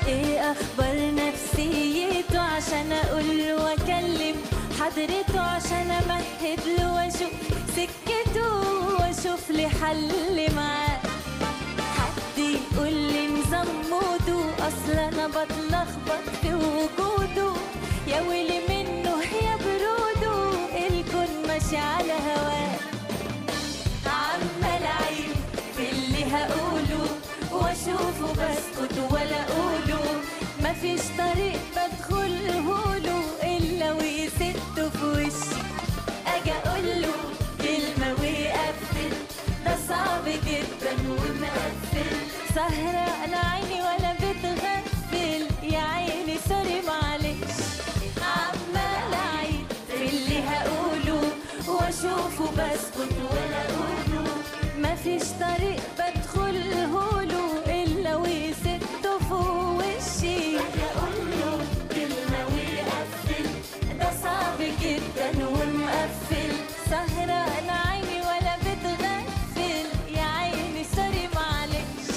ايه اخبار نفسيته عشان اقول له واكلم حضرته عشان امهد له واشوف سكته واشوف لي حل معاه حد يقول لي نظام موده اصل انا بتلخبط في وجوده يا ويلي منه يا بروده الكون ماشي على هواه عمال اعيد في اللي هقوله واشوفه بسكت ولا اقوله مفيش طريق بدخله له الا ويسده في وشي اجي اقوله كلمه ويقفل ده صعب جدا ومقفل سهرة انا عيني ولا بتغفل يا عيني سوري معلش عمال اعيد في اللي هقوله واشوفه بسكت ولا اقوله مفيش طريق بدخله له الا ويسده في وشي اقوله كلمه ويقفل ده صعب جدا ومقفل سهرة انا عيني ولا بتغفل يا عيني سوري معلش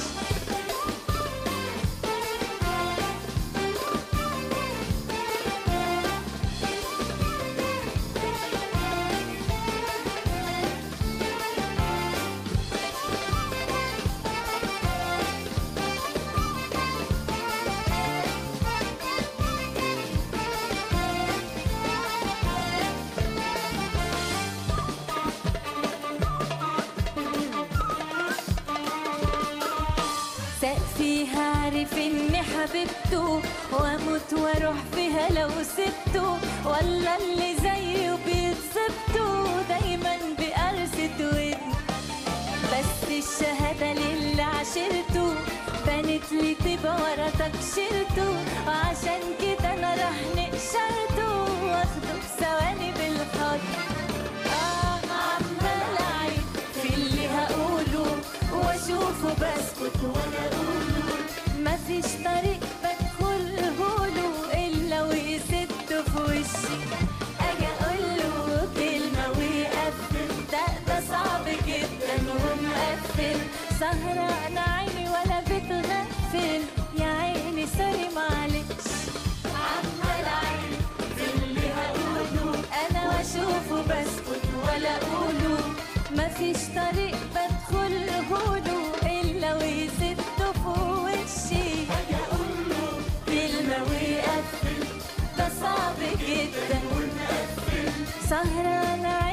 سقفيها عارف اني حبيبته واموت واروح فيها لو سبته ولا اللي زيه بيتصبته دايما بقرصة ودن بس الشهادة للي عشرته بنت لي تبقى ورا تكشيرته وعشان كده انا راح نقشرته واخده في ثواني بالحضن آه عمال اعيد في اللي هقوله واشوفه بسكت ولا اقوله مفيش طريق بدخله له الا ويسده في وشي اجي اقوله كلمه ويقفل ده ده صعب جدا ومقفل سهرة انا عيني ولا بتغفل يا عيني سوري معلش عمال اعيد في اللي هقوله انا واشوفه بسكت ولا اقوله مفيش طريق بدخله له الا ويسده في وشي اجي اقوله كلمه ويقفل ده صعب جدا سهرة انا